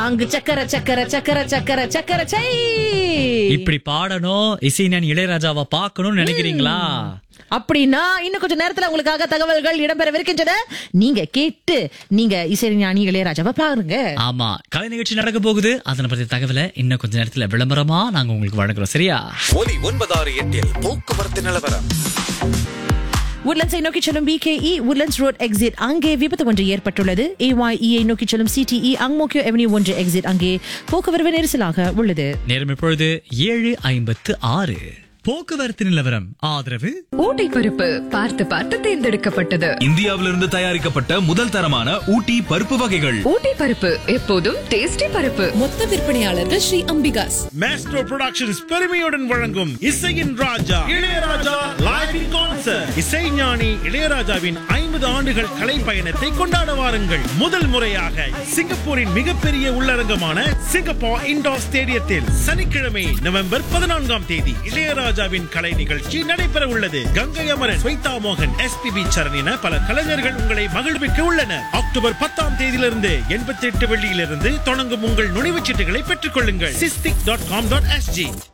நான்கு சக்கர சக்கர சக்கர சக்கர சக்கர சை இப்படி பாடணும் இசைஞானி இளையராஜாவை பார்க்கணும்னு நினைக்கிறீங்களா அப்படின்னா இன்னும் கொஞ்சம் நேரத்துல உங்களுக்காக தகவல்கள் இடம்பெறவிருக்கின்றன நீங்க கேட்டு நீங்க இசைஞானி இளையராஜாவை பாருங்க ஆமா கலை நிகழ்ச்சி நடக்க போகுது அதனை பத்தி தகவலை இன்னும் கொஞ்ச நேரத்துல விளம்பரமா நாங்க உங்களுக்கு வழங்குறோம் சரியா ஒலி ஒன்பதாறு எட்டில் போக்குவரத்து நிலவரம் உட்லண்ட்ஸை நோக்கி செல்லும் பிகேஇ உட்லண்ட்ஸ் ரோட் எக்ஸிட் அங்கே விபத்து ஒன்று ஏற்பட்டுள்ளது ஏஒய்இஐ நோக்கி செல்லும் சிடிஇ அங்மோக்கியோ எவன்யூ ஒன்று எக்ஸிட் அங்கே போக்குவரவு நெரிசலாக உள்ளது நேரம் இப்பொழுது ஏழு ஐம்பத்து ஆறு போக்குவரத்து நிலவரம் ஆதரவு ஊட்டி பருப்பு பார்த்து பார்த்து தேர்ந்தெடுக்கப்பட்டது இந்தியாவிலிருந்து தயாரிக்கப்பட்ட முதல் தரமான ஊட்டி பருப்பு வகைகள் ஊட்டி பருப்பு எப்போதும் டேஸ்டி பருப்பு மொத்த விற்பனையாளர்கள் ஸ்ரீ அம்பிகாஸ் மேஸ்ட்ரோ புரொடக்ஷன்ஸ் பெருமையுடன் வழங்கும் இசையின் ராஜா இளையராஜா லைவ் இன் கான்சர்ட் இசைஞானி இளையராஜாவின் ஐம்பது ஆண்டுகள் கலை பயணத்தை கொண்டாட வாருங்கள் முதல் முறையாக சிங்கப்பூரின் மிகப்பெரிய உள்ளரங்கமான சிங்கப்பூர் இண்டோர் ஸ்டேடியத்தில் சனிக்கிழமை நவம்பர் பதினான்காம் தேதி இளையராஜாவின் கலை நிகழ்ச்சி நடைபெற உள்ளது கங்கை அமரன் ஸ்வைதா மோகன் எஸ்பிபி சரண் என பல கலைஞர்கள் உங்களை மகிழ்விக்க உள்ளனர் அக்டோபர் பத்தாம் தேதியிலிருந்து எண்பத்தி எட்டு வெள்ளியிலிருந்து தொடங்கும் உங்கள் நுழைவுச் சீட்டுகளை பெற்றுக் கொள்ளுங்கள் Sistic dot com dot SG